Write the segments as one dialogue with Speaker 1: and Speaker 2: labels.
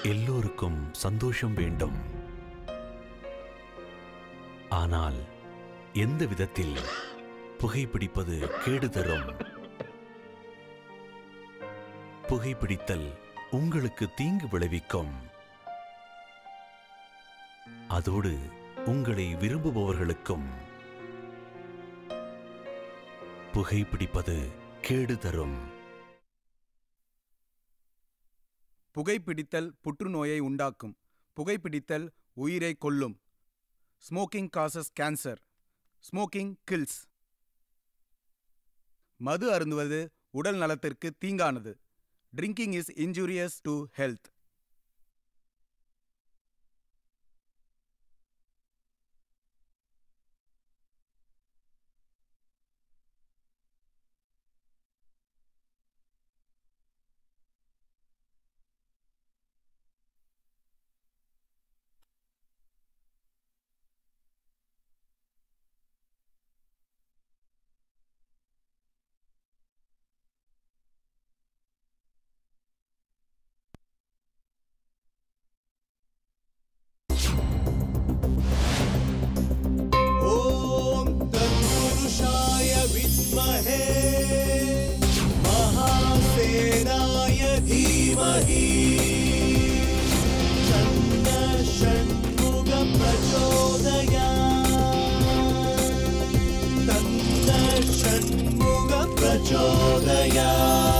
Speaker 1: எல்லோருக்கும் சந்தோஷம் வேண்டும் ஆனால் எந்த விதத்தில் புகைப்பிடிப்பது கேடு தரும் புகைப்பிடித்தல் உங்களுக்கு தீங்கு விளைவிக்கும் அதோடு உங்களை விரும்புபவர்களுக்கும் புகைப்பிடிப்பது கேடு தரும்
Speaker 2: புகைப்பிடித்தல் புற்றுநோயை உண்டாக்கும் புகைப்பிடித்தல் உயிரை கொல்லும் smoking causes cancer smoking kills மது அருந்துவது உடல் நலத்திற்கு தீங்கானது drinking is injurious to health
Speaker 3: ॐ तत्पुरुषाय विद्महे महासेनाय धीमहि तन्न षण्मुख प्रचोदयात् तन्न षण्मुख प्रचोदयात्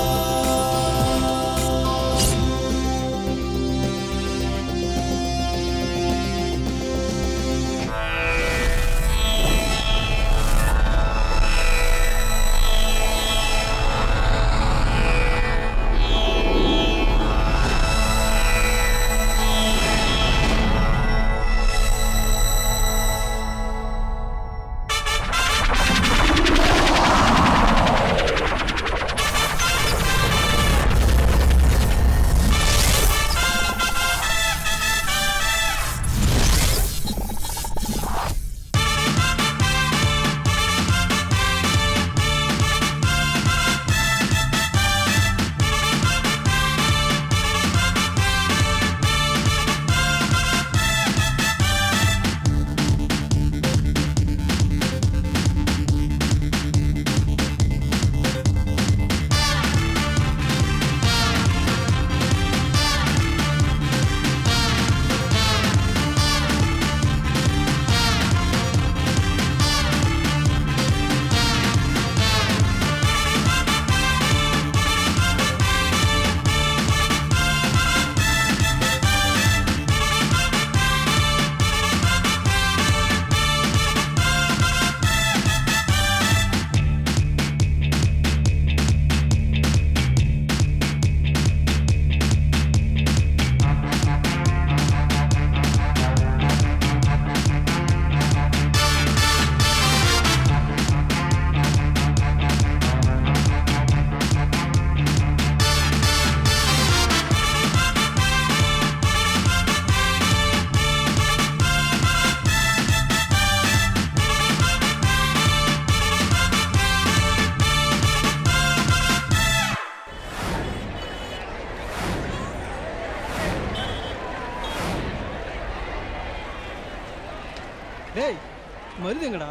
Speaker 4: டேய் மருதுங்கடா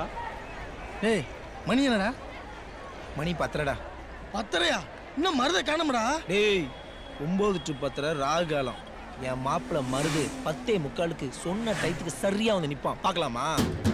Speaker 5: டேய் மணி என்னடா மணி பத்தரடா
Speaker 6: பத்தரையா இன்னும் மருத காணும்டா
Speaker 5: டேய் ஒன்பது டு பத்தரை ராகு காலம் என் மாப்பிள்ள மருது பத்தே முக்காலுக்கு சொன்ன டயத்துக்கு சரியா வந்து நிப்பான் பார்க்கலாமா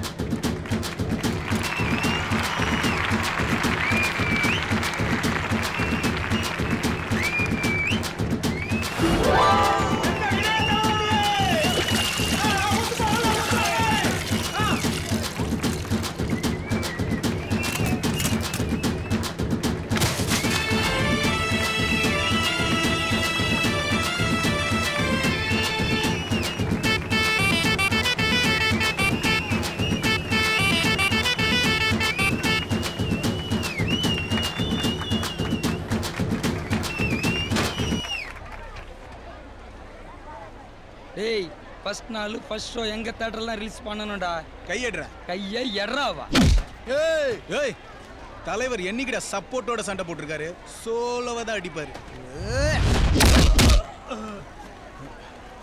Speaker 4: டேய் ஃபர்ஸ்ட் நாள் ஃபர்ஸ்ட் ஷோ எங்க தேட்டர்லாம் ரிலீஸ் பண்ணணும்டா
Speaker 2: கையெடுற
Speaker 4: கையை எறாவா
Speaker 2: ஏய் ஏய் தலைவர் என்னைக்கிட்ட சப்போர்ட்டோட சண்டை போட்டிருக்காரு சோலோவா தான் அடிப்பாரு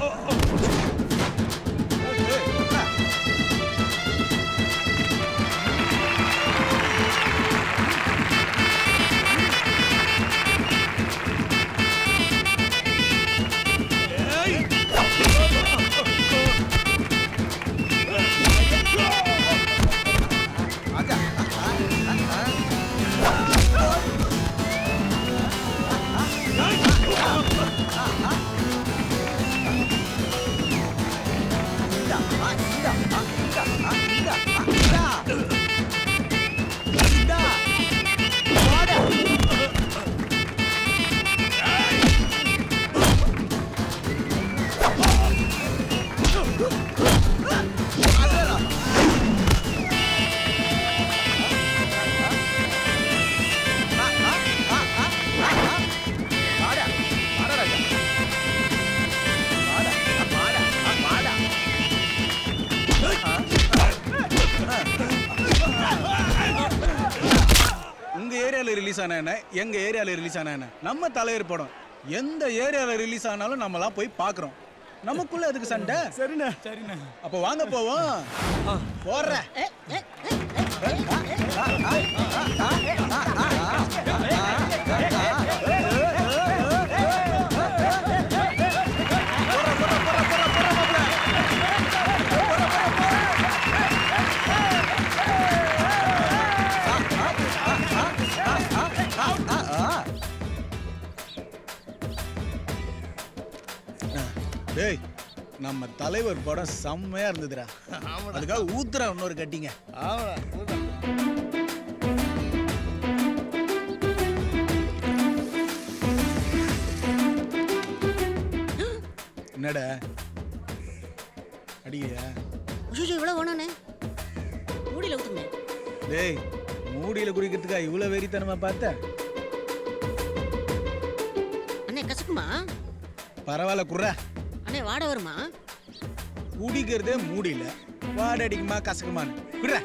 Speaker 2: உங்க ஏரியால ரிலீஸ் ஆன என்ன எங்க ஏரியால ரிலீஸ் ஆன என்ன நம்ம தலைவர் படம் எந்த ஏரியால ரிலீஸ் ஆனாலும் நம்மலாம் போய் பார்க்கறோம் நமக்குள்ள அதுக்கு சண்டை சரிண்ணே சரிண்ணே அப்ப வாங்க போவோம் போடுற டேய் நம்ம தலைவர் படம் செம்மையா இருந்ததுடா அதுக்காக ஊத்துறா இன்னொரு கட்டிங்க என்னடா அடியா
Speaker 7: ஐயோ இவ்வளோ வேணாண்ணே மூடியில் ஊற்றுங்க
Speaker 2: டேய் மூடியில குடிக்கிறதுக்கா இவ்வளவு வெறித்தனமா பார்த்த
Speaker 7: அண்ணே கசக்குமா
Speaker 2: பரவாயில்ல குர்ரா
Speaker 7: அண்ணே வாட வருமா
Speaker 2: குடிக்கிறதே மூடியில வாடை அடிக்குமா கசக்குமான்னு குடுறா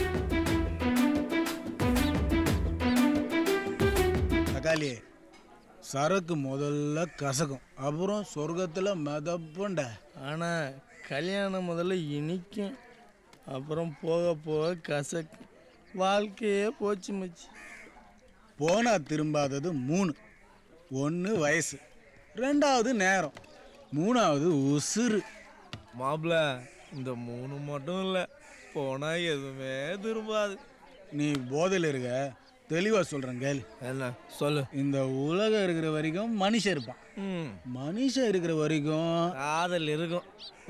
Speaker 2: தக்காளி சரக்கு முதல்ல கசக்கும் அப்புறம் சொர்க்கத்துல மிதப்புண்டா
Speaker 5: ஆனா கல்யாணம் முதல்ல இனிக்கும் அப்புறம் போக போக கசக்கு வாழ்க்கையே போச்சு மச்சி
Speaker 2: போனா திரும்பாதது மூணு ஒன்று வயசு ரெண்டாவது நேரம் மூணாவது உசுறு
Speaker 5: மாப்பிள இந்த மூணு மட்டும் இல்லை போனா எதுவுமே திரும்பாது
Speaker 2: நீ போதையில் இருக்க தெளிவா சொல்றேன் கேள்
Speaker 5: என்ன சொல்லு
Speaker 2: இந்த உலகம் இருக்கிற வரைக்கும் மனுஷன் இருப்பான்
Speaker 5: ம்
Speaker 2: மனுஷன் இருக்கிற வரைக்கும்
Speaker 5: காதல் இருக்கும்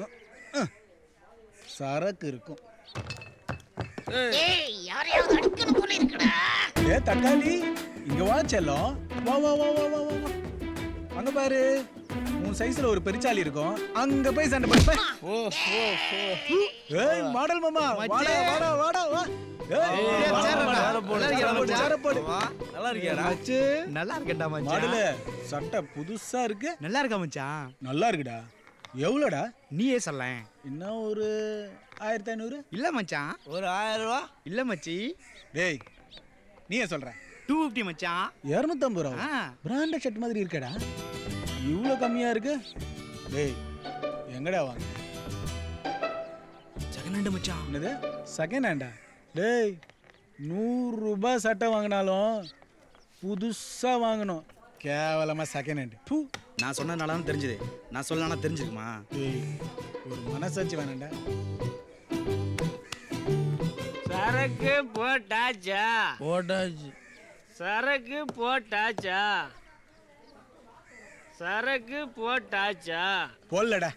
Speaker 2: சரக்கு இருக்கும்
Speaker 7: ஏய் யாரையாவது அடிக்கணும் போல இருக்குடா
Speaker 2: ஏ தக்காளி இங்க வா செல்லம் வா வா வா வா வா வா வா. அங்க பாரு உன் சைஸ்ல ஒரு பெருச்சாலி இருக்கும் அங்க போய் சண்டை போடு
Speaker 5: ஓ ஓ ஓ
Speaker 2: ஏய் மாடல் மாமா வாடா வாடா வாடா வா ஏய், வா,
Speaker 5: சேர்றா.
Speaker 2: வா,
Speaker 5: சேர போடு,
Speaker 2: சேர போடு, சேர போடு.
Speaker 5: நல்லா இருக்கியாடா
Speaker 8: நல்லா இருக்கேன்டா மச்சான்
Speaker 2: மாடலு சட்டை புதுசா இருக்கு
Speaker 8: நல்லா இருக்கா மச்சான்
Speaker 2: நல்லா இருக்குடா எவ்வளோடா
Speaker 8: நீயே சொல்லேன்
Speaker 2: இன்னும் ஒரு ஆயிரத்தி ஐநூறு
Speaker 8: இல்ல மச்சான்
Speaker 5: ஒரு ஆயிரம் ரூபா
Speaker 8: இல்ல மச்சி
Speaker 2: டேய் நீயே சொல்ற
Speaker 8: டூ ஃபிஃப்டி மச்சான்
Speaker 2: இரநூத்தம்பது ரூபா
Speaker 8: ஆ
Speaker 2: பிராண்டட் ஷர்ட் மாதிரி இருக்கடா இவ்வளோ கம்மியா இருக்கு டேய் எங்கடா வாங்க
Speaker 8: செகண்ட் ஹேண்ட் மச்சான்
Speaker 2: என்னது செகண்ட் ஹேண்டா டேய் நூறு ரூபாய் சட்டை வாங்கினாலும் புதுசா வாங்கணும் கேவலமா செகண்ட் ஹேண்ட் பூ
Speaker 8: நான் சொன்னதுனால தான் தெரிஞ்சது நான் சொல்லனா தெரிஞ்சுக்குமா
Speaker 2: டேய் ஒரு மனசாட்சி வேணாண்டா
Speaker 9: சரக்கு போட்டாச்சா
Speaker 5: போட்டாச்சு
Speaker 9: சரக்கு போட்டாச்சா சரக்கு போட்டாச்சா
Speaker 2: போடலடா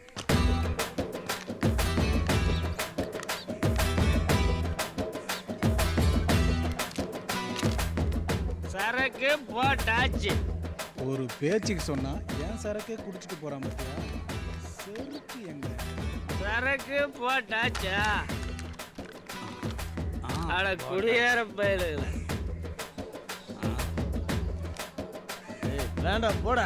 Speaker 9: சரக்கு போட்டாச்சு
Speaker 2: ஒரு பேச்சுக்கு சொன்னா ஏன் சரக்கே குடிச்சிட்டு போறான் பார்த்தியா செருப்பு எங்க
Speaker 9: சரக்கு போட்டாச்சா அட குடியேற பயிலுல
Speaker 5: வேண்டாம் போடா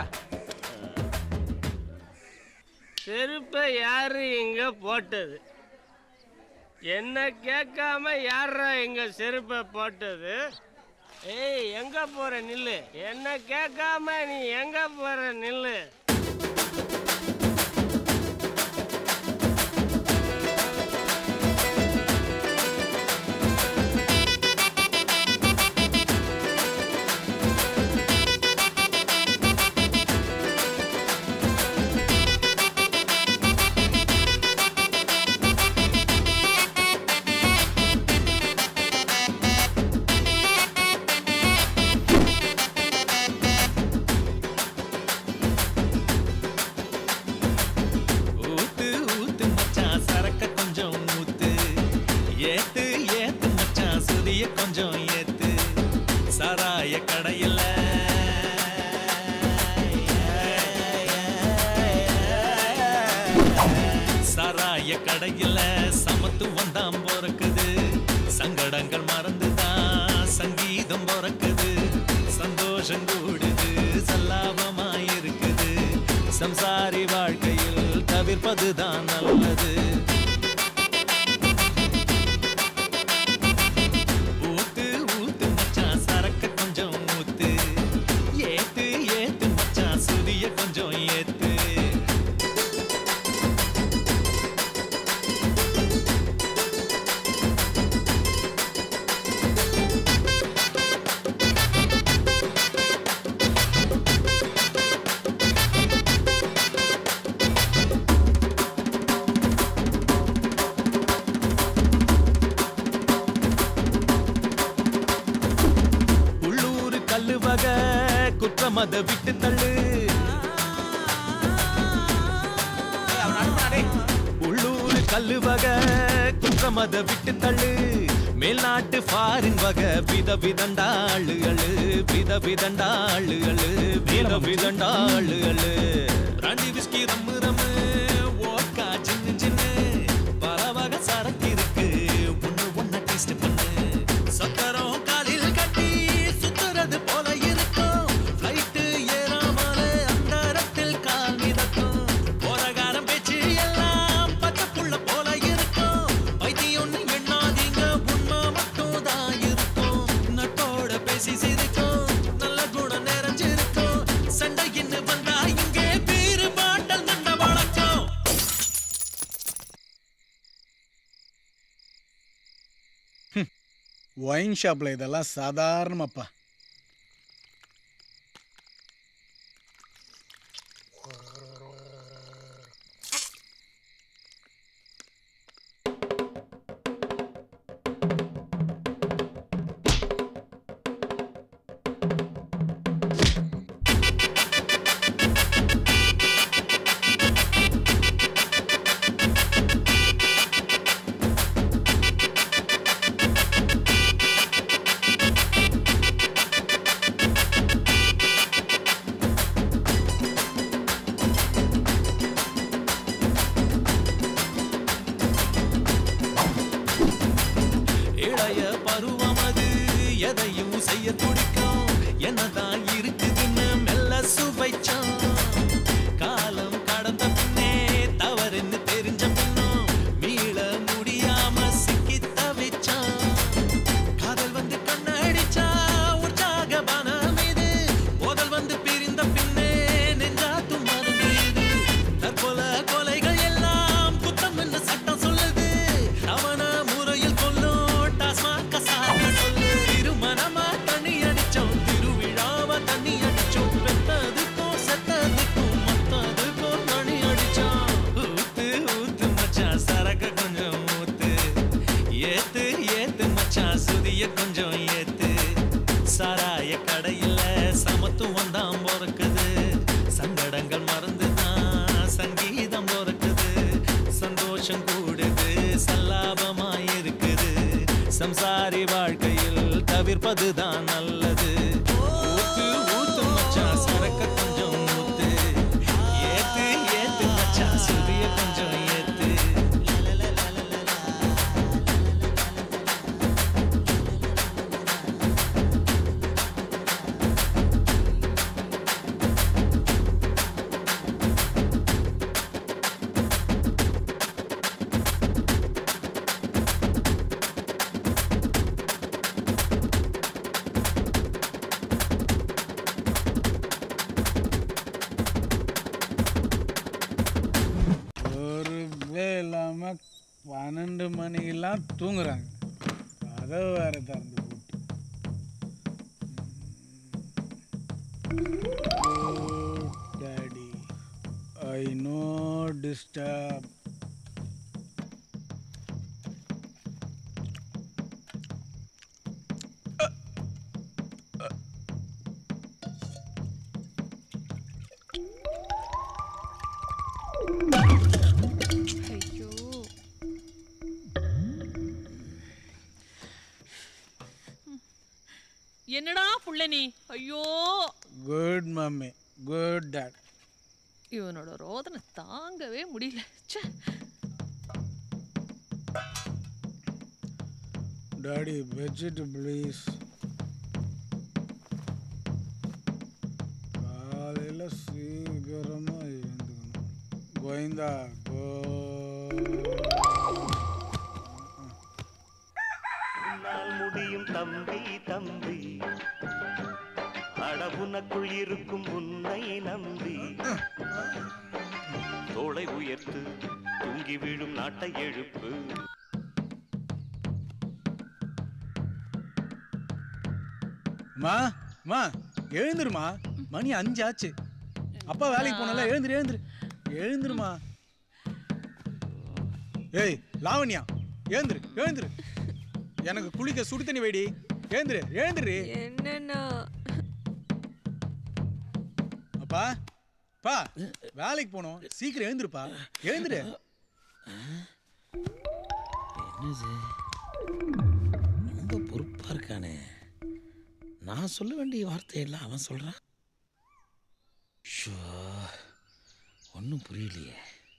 Speaker 9: செருப்பை யாரு இங்க போட்டது என்ன கேட்காம யாரா இங்க செருப்பை போட்டது ஏய் எங்க போற நில்லு என்ன கேட்காம நீ எங்க போற நில்லு
Speaker 10: சாராய கடையில சமத்துவம் தான் பிறக்குது சங்கடங்கள் மறந்துதான் சங்கீதம் பிறக்குது சந்தோஷம் கூடுது சல்லாபமாயிருக்குது சம்சாரி வாழ்க்கையில் தவிர்ப்பதுதான் நல்லது ஊத்து ஊத்து மச்சான் சரக்க கொஞ்சம் ஊத்து ஏத்து ஏத்து மச்சான் சுதிய கொஞ்சம் ஏத்து உள்ளூர் கல்லு வகை குற்றம் அதை விட்டு தள்ளு உள்ளூர் கல்லு வகை குற்றம் அதை விட்டு தள்ளு மேல்நாட்டு ஃபாரின் வகை வித விதண்டாளுகளு வித விதண்டாளுகளு வித விதண்டாளுகளு brandy whisky rum rum vodka சின்ன சின்ன பல வகை சரக்கு இருக்கு ஒண்ணு ஒண்ணு டேஸ்ட் பண்ணு சக்கரம் காலில் கட்டி சுத்துறது போல இருக்கும் ஃப்ளைட்டு ஏறாமல அந்தரத்தில் கால் மிதக்கும் போறகாரம் பேச்சு எல்லாம் பச்சை புள்ள போல இருக்கும் வைத்தியம்னு எண்ணாதீங்க உண்மை மட்டும் தான் இருக்கும் நட்போட பேசி சிரிக்கும் நல்ல குணம் நிறைஞ்சிருக்கும் சண்டைன்னு வந்தா இங்கே பீரு பாட்டல் நண்ட வழக்கம்
Speaker 2: ஒயின் ஷாப்ல இதெல்லாம் சாதாரணமாப்பா
Speaker 10: இளைய பருவம் அது எதையும் செய்ய துடிக்கும் என்னதான் இருக்குதுன்னு மெல்ல சுவைச்சான் காலம் கடந்த பின்னே தவறுன்னு தெரிஞ்ச பின்னும் மீள முடியாம சிக்கி தவிச்சான் காதல் வந்து கண்ணடிச்சா உற்சாக பணம் இது போதல் வந்து பிரிந்த பின்னே நெஞ்சாத்தும் மருந்து இது தற்கொலை கொலைகள் எல்லாம் குத்தம் என்று சட்டம் சொல்லுது அவன முறையில் கொல்லும் டாஸ்மாக் சாத்தி சொல்லு திருமணமா தண்ணி அடிச்சோம் திருவிழாவ தண்ணி அடிச்சோம் பெத்ததுக்கும் செத்ததுக்கும் மத்ததுக்கும் தண்ணி அடிச்சோம் ஊத்து ஊத்து மச்சான் சரக்க கொஞ்சம் ஊத்து ஏத்து ஏத்து மச்சான் சுதிய கொஞ்சம் ஏத்து சாராய கடையில சமத்துவம் தான் பிறக்குது சங்கடங்கள் மறந்துதான் சங்கீதம் பிறக்குது சந்தோஷம் கூடுது சல்லாபமாயிருக்குது சம்சாரி வாழ்க்கையில் தவிர்ப்பதுதான் நல்லது ஊத்து ஊத்து மச்சான் சரக்க கொஞ்சம் ஊத்து ஏத்து ஏத்து மச்சான் சுதிய கொஞ்சம் ஏத்து
Speaker 2: ஒரு இல்லாம பன்னெண்டு மணிக்கெல்லாம் தூங்குறாங்க கதவு வேற திறந்து போட்டு டாடி ஐ நோ டிஸ்டர்ப்
Speaker 11: ஐயோ என்னடா புள்ள நீ ஐயோ
Speaker 2: குட் மம்மி குட் டாட்
Speaker 11: இவனோட ரோதனை தாங்கவே முடியல ச்சே
Speaker 2: டாடி பெட்ஷீட் ப்ளீஸ் காலையில் சீக்கிரமா எழுந்துக்கணும் கோவிந்தா கோ
Speaker 3: உன்னால் முடியும் தம்பி தம்பி அடவுனக்குள் இருக்கும் உன்னை நம்பி தோளை உயர்த்து தூங்கி விழும் நாட்டை எழுப்பு
Speaker 2: மா மா எழுந்துருமா மணி அஞ்சு ஆச்சு அப்பா வேலைக்கு போனல எழுந்துரு எழுந்துரு எழுந்துருமா ஏய் லாவண்யா எழுந்துரு எழுந்துரு எனக்கு குளிக்க சுடு தண்ணி வைடி எழுந்துரு எழுந்துரு
Speaker 12: என்னன்னா
Speaker 2: அப்பா பா வேலைக்கு போனோம் சீக்கிரம் எழுந்துருப்பா எழுந்துரு
Speaker 5: என்னது ரொம்ப பொறுப்பா இருக்கானே நான் சொல்ல வேண்டிய வார்த்தையெல்லாம் அவன் சொல்றான் ஷோ ஒன்றும் புரியலையே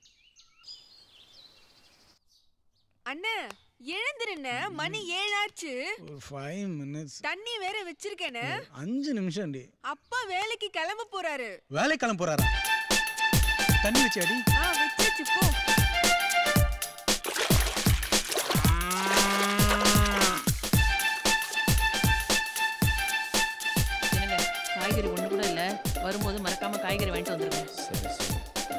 Speaker 12: அண்ணா எழுந்துருண்ண மணி ஏழாச்சு
Speaker 2: ஒரு ஃபைவ் மினிட்ஸ்
Speaker 12: தண்ணி வேற வச்சிருக்கேனே
Speaker 2: அஞ்சு நிமிஷம் டி
Speaker 12: அப்பா வேலைக்கு கிளம்ப போறாரு
Speaker 2: வேலை கிளம்ப போறாரா தண்ணி வச்சாடி
Speaker 12: ஆ வச்சாச்சு போ
Speaker 11: என்னங்க காய்கறி ஒண்ணு கூட இல்ல வரும்போது மறக்காம காய்கறி வாங்கிட்டு வந்துருங்க
Speaker 5: சரி சரி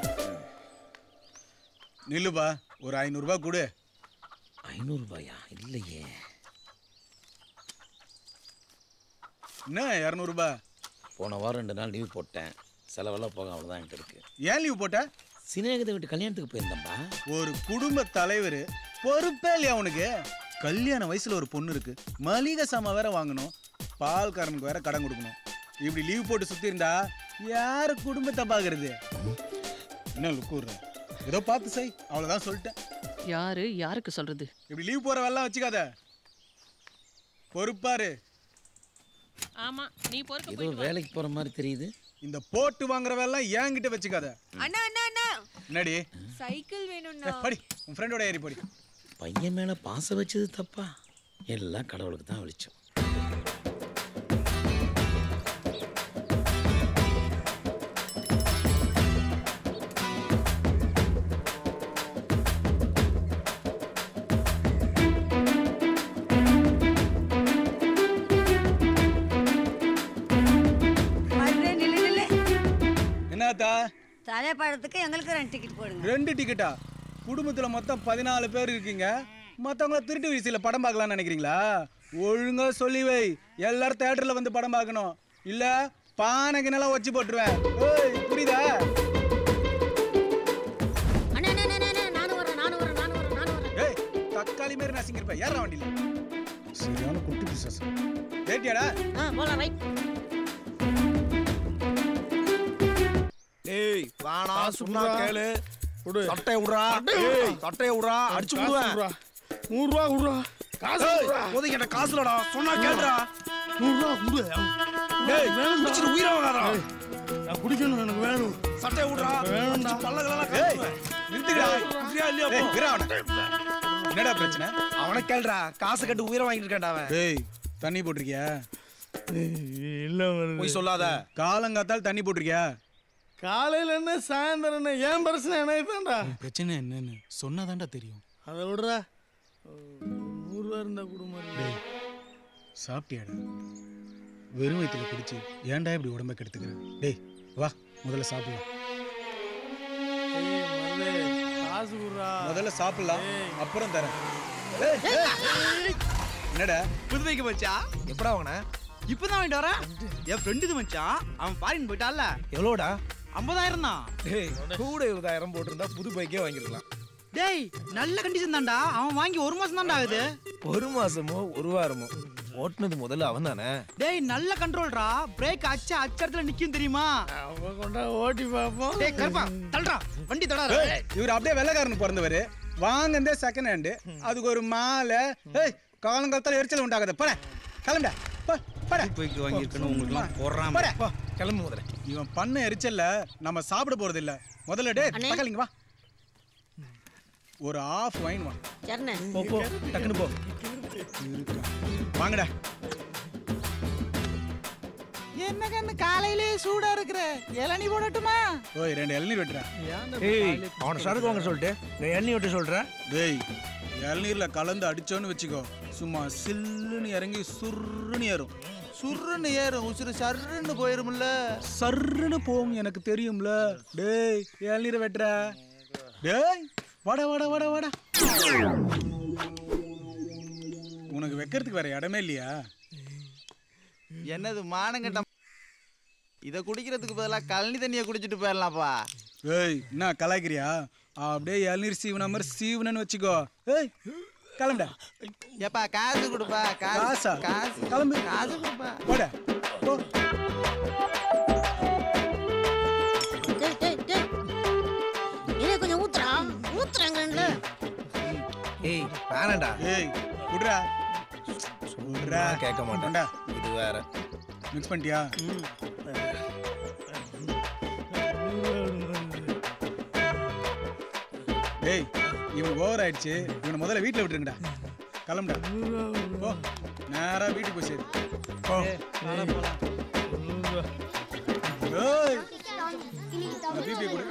Speaker 2: நில்லுப்பா ஒரு ஐநூறுரூபா கொடு
Speaker 5: ஐநூறுபாயா இல்லையே
Speaker 2: என்ன இரநூறுபா
Speaker 5: போன வாரம் ரெண்டு நாள் லீவ் போட்டேன் செலவெல்லாம் போக அவ்வளோதான் என்கிட்ட இருக்கு
Speaker 2: ஏன் லீவ் போட்ட
Speaker 5: சினேகத்தை விட்டு கல்யாணத்துக்கு போயிருந்தேன்பா
Speaker 2: ஒரு குடும்ப தலைவர் பொறுப்பே இல்லையா உனக்கு கல்யாண வயசுல ஒரு பொண்ணு இருக்கு மளிகை சாமான் வேற வாங்கணும் பால்காரனுக்கு வேற கடன் கொடுக்கணும் இப்படி லீவ் போட்டு சுத்தி இருந்தா யாரு குடும்பத்தை பாக்குறது என்ன லுக்கூர்ற ஏதோ பார்த்து செய் அவ்வளவுதான் சொல்லிட்டேன்
Speaker 11: யாரு யாருக்கு சொல்றது
Speaker 2: இப்படி லீவ் போற வேலை வச்சுக்காத பொறுப்பாரு
Speaker 11: ஆமா நீ பொறுக்க
Speaker 5: ஏதோ
Speaker 11: போயிட்டு வா.
Speaker 5: வேலைக்கு போற மாதிரி தெரியுது
Speaker 2: இந்த போட்டு வாங்குற வேலை என்கிட்ட வச்சுக்காத
Speaker 12: அண்ணா அண்ணா அண்ணா
Speaker 2: என்னடி
Speaker 12: சைக்கிள் வேணும்ண்ணா
Speaker 2: ஏய், படி உன் ஃப்ரெண்டோட ஏறி படி
Speaker 5: பையன் மேல பாசம் வச்சது தப்பா எல்லாம் கடவுளுக்கு தான் வெளிச்சம்
Speaker 7: மருதே நில்லு நில்லு
Speaker 2: என்னத்தா
Speaker 7: தலைப்படத்துக்கு எங்களுக்கு ரெண்டு டிக்கெட் போடுங்க
Speaker 2: ரெண்டு டிக்கெட்டா குடும்பத்துல மொத்தம் பதினாலு பேர் இருக்கீங்க மத்தவங்கள திருட்டு வீசியில படம் பார்க்கலாம்னு நினைக்கிறீங்களா ஒழுங்கா சொல்லி வை எல்லாரும் தேட்டர்ல வந்து படம் பார்க்கணும் இல்ல பானைக்கு நல்லா வச்சு போட்டுருவேன் ஓய் புரியுதா
Speaker 7: அண்ணா அண்ணா, அண்ணா அண்ணா, நானும் வரேன் நானும் வரேன் நானும் வரேன் நானும் வரேன்
Speaker 2: ஏய் தக்காளி மாதிரி நசிங்கிருப்ப ஏற வண்டியில சரியான குட்டி பிசாசு கேட்டியாடா
Speaker 7: ஆ போலாம் ரைட்
Speaker 13: ஏய் வாடா சொன்னா
Speaker 6: விட்றா.
Speaker 13: கேளு
Speaker 6: விடு.
Speaker 13: சட்டையை விடுறா ஏய் சட்டையை விடுறா அடிச்சு
Speaker 6: காசு
Speaker 13: விடுவேன்
Speaker 6: விட்றா. நூறுரூவா விட்றா காசு
Speaker 13: ஏய்,
Speaker 6: விட்றா.
Speaker 13: இப்போதைக்கு என்கிட்ட காசு இல்லடா சொன்னா கேளுடா
Speaker 6: நூறுரூவா கொடு
Speaker 13: டேய்
Speaker 6: வேணும்டா.
Speaker 13: குடிச்சிட்டு உயிரை வாங்காதடா
Speaker 6: ஏய், நான் குடிக்கணும் எனக்கு வேணும்
Speaker 13: சட்டையை விடுறா
Speaker 6: வேணும்டா.
Speaker 13: அடிச்சு பல்லகளெல்லாம்
Speaker 2: ஏய்
Speaker 13: கட்டுவேன்
Speaker 2: நிறுத்துக்கடா
Speaker 13: குடிக்கிறியா இல்லையா
Speaker 2: ஏய்
Speaker 13: போ.
Speaker 2: விரா அவனை என்னடா பிரச்சனை
Speaker 13: அவனை கேளுடா காசு கட்டு உயிரை வாங்கிட்டு இருக்கான்டா அவன்
Speaker 2: ஏய் தண்ணி போட்டிருக்கியா
Speaker 6: இல்ல வருது
Speaker 13: போய் சொல்லாத
Speaker 2: காலங்காத்தால் தண்ணி போட்டிருக்கியா
Speaker 6: காலையில என்ன சாயந்தரம் என்ன ஏன் பிரச்சனை எனக்கு தான்டா
Speaker 2: பிரச்சனை என்னன்னு சொன்னாதான்டா தெரியும்
Speaker 6: அதை விடுறா நூறுரூவா இருந்தா குடும்பம்
Speaker 2: டேய் சாப்பிட்டியாடா வெறும் வயிற்றுல குடிச்சு ஏன்டா இப்படி உடம்ப கெடுத்துக்கிற டேய் வா முதல்ல சாப்பிடலாம்
Speaker 6: காசு குடுறா
Speaker 2: முதல்ல சாப்பிடலாம் அப்புறம் தரேன் ஏய், ஏய். என்னடா
Speaker 8: புதுவைக்கு மச்சான்
Speaker 13: எப்படா வாங்கின
Speaker 8: இப்பதான் வாங்கிட்டு வரேன் என் ஃப்ரெண்டு இது மச்சான் அவன் ஃபாரின் போயிட்டான்ல
Speaker 13: எவ்வளோடா
Speaker 8: ஐம்பதாயிரம் தான்
Speaker 13: டேய் கூட இருபதாயிரம் போட்டிருந்தா புது பைக்கே வாங்கிருக்கலாம்
Speaker 8: டேய் நல்ல கண்டிஷன் தான்டா அவன் வாங்கி ஒரு மாசம் தான்டா ஆகுது
Speaker 13: ஒரு மாசமோ ஒரு வாரமோ ஓட்டுனது முதல்ல அவன் தானே
Speaker 8: டேய் நல்ல கண்ட்ரோல்டா பிரேக் அச்ச அச்சரத்துல நிக்கும் தெரியுமா
Speaker 6: அவ கொண்டா ஓட்டி பார்ப்போம்
Speaker 8: டேய் கருப்பா தள்ளுடா வண்டி தடாத
Speaker 2: ஏய், இவர் அப்படியே வெள்ளைக்காரனு பிறந்தவர் வாங்கந்தே செகண்ட் ஹேண்டு அதுக்கு ஒரு மாலை ஏய் காலங்காலத்தால எரிச்சல் உண்டாகாத போட கிளம்புடா போ, போடா.
Speaker 8: பைக்கு வாங்கியிருக்கணும் உங்களுக்குலாம் போடுறான்
Speaker 2: போடா.
Speaker 13: போ கிளம்பு முதல்ல
Speaker 2: இவன் பண்ண எரிச்சல்ல நம்ம சாப்பிட போறது இல்ல முதல்ல டே
Speaker 7: அண்ணே.
Speaker 2: பக்கலிங்க வா ஒரு ஆஃப் வைன் வா
Speaker 7: சரிண்ணே
Speaker 13: போ போ டக்குன்னு போ
Speaker 2: இருக்கா. வாங்கடா
Speaker 14: என்ன கண்ணு காலையிலே சூடா இருக்கிற இளநீ போடட்டுமா
Speaker 2: ஓய் ரெண்டு இளநீர் வெட்டுறா
Speaker 5: ஏய் அவனை சரக்கு வாங்க சொல்லிட்டு நீ எண்ணி விட்டு சொல்ற
Speaker 2: டேய் இளநீர்ல கலந்து அடிச்சோன்னு வச்சுக்கோ சும்மா சில்லுன்னு இறங்கி சுருன்னு ஏறும்
Speaker 8: சுருன்னு ஏறும் உசுறு சர்ருன்னு போயிரும்ல
Speaker 2: சர்ருன்னு போகும் எனக்கு தெரியும்ல டேய் இளநீரை வெட்டுற டேய் வாடா வாடா வாடா வாடா உனக்கு வைக்கிறதுக்கு வேற இடமே இல்லையா
Speaker 8: என்னது மானங்கட்ட இத குடிக்கிறதுக்கு பதிலா கழனி தண்ணியை குடிச்சிட்டு போயிடலாம்ப்பா
Speaker 2: ஏய் என்ன கலாய்க்கிறியா அப்படியே இளநீர் சீவன மாதிரி சீவனன்னு வச்சுக்கோ ஏய் கிளம்புடா
Speaker 8: ஏப்பா காசு கொடுப்பா
Speaker 2: காசா?
Speaker 8: காசு
Speaker 2: கிளம்பு.
Speaker 8: காசு கொடுப்பா
Speaker 2: போடா போ
Speaker 7: டேய் டேய் டேய் என்ன கொஞ்சம் ஊத்துறா ஊத்துறாங்கல்ல
Speaker 5: ஏய் வேணாண்டா
Speaker 2: ஏய் குடுறா குடுறா
Speaker 5: கேட்க மாட்டேன் இது வேற
Speaker 2: மிக்ஸ் பண்ணிட்டியா டேய் இவன் ஓவர் ஆயிடுச்சு இவனை முதல்ல வீட்டில் விட்டுருங்கடா கிளம்புடா போ நேரா வீட்டுக்கு போய் சேரு போ ஏய் அந்த பிபி கொடு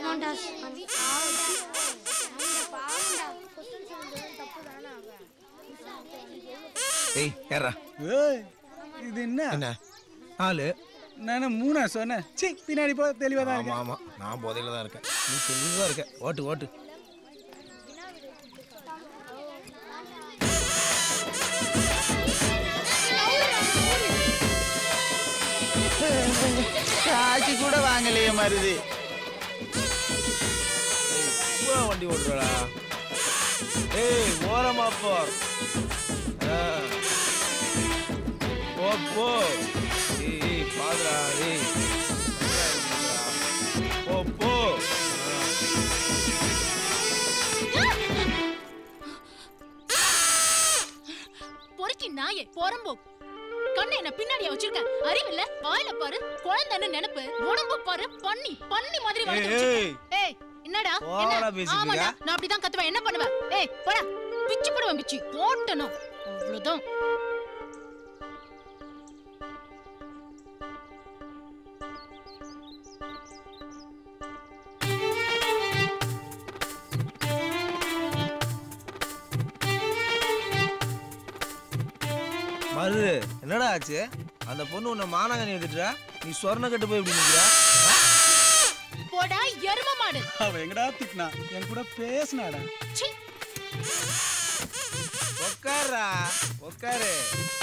Speaker 5: ஏய் ஏறா
Speaker 2: ஏய் இது என்ன
Speaker 5: என்ன ஆளு
Speaker 2: நான் மூணா சொன்னேன் சீ பின்னாடி போ தெளிவாக தான்
Speaker 5: ஆமா ஆமா நான் போதையில தான் இருக்கேன் நீ தெளிவா இருக்க ஓட்டு ஓட்டு
Speaker 8: காசு கூட வாங்கலையே மருது
Speaker 5: பூரா வண்டி ஓட்டுறடா ஏய் ஓரமா போ ஆ. போ போ ஏய் ஏய் பாதுடா ஏய் போ போ
Speaker 15: பொறுக்கி நாயே போறம்போ கண்ணை என்ன பின்னாடியா வச்சிருக்க அறிவில்ல வாயில பாரு குழந்தைன்னு நினைப்பு உடம்பு பாரு பண்ணி பண்ணி மாதிரி வளர்த்து
Speaker 5: ஏய்,
Speaker 15: வச்சிருக்க. ஏய் என்னடா
Speaker 5: ஓவரா
Speaker 15: என்ன
Speaker 5: பேசிட்டு
Speaker 15: ஆமாடா
Speaker 5: இருக்க.
Speaker 15: நான் அப்படிதான் கத்துவேன் என்ன பண்ணுவ ஏய் போடா பிச்சு போடுவேன் பிச்சு போட்டணும் அவ்வளவுதான்
Speaker 5: மருது என்னடா ஆச்சு அந்த பொண்ணு உன்னை மானாங்கனி எடுத்துட்டா நீ சொர்ண கட்டு போய் இப்படி நிக்கிற
Speaker 15: போடா எரும மாடு
Speaker 2: அவ எங்கடா திட்டினா என் கூட பேசினாடா
Speaker 15: சீ
Speaker 5: உட்காரா உட்காரு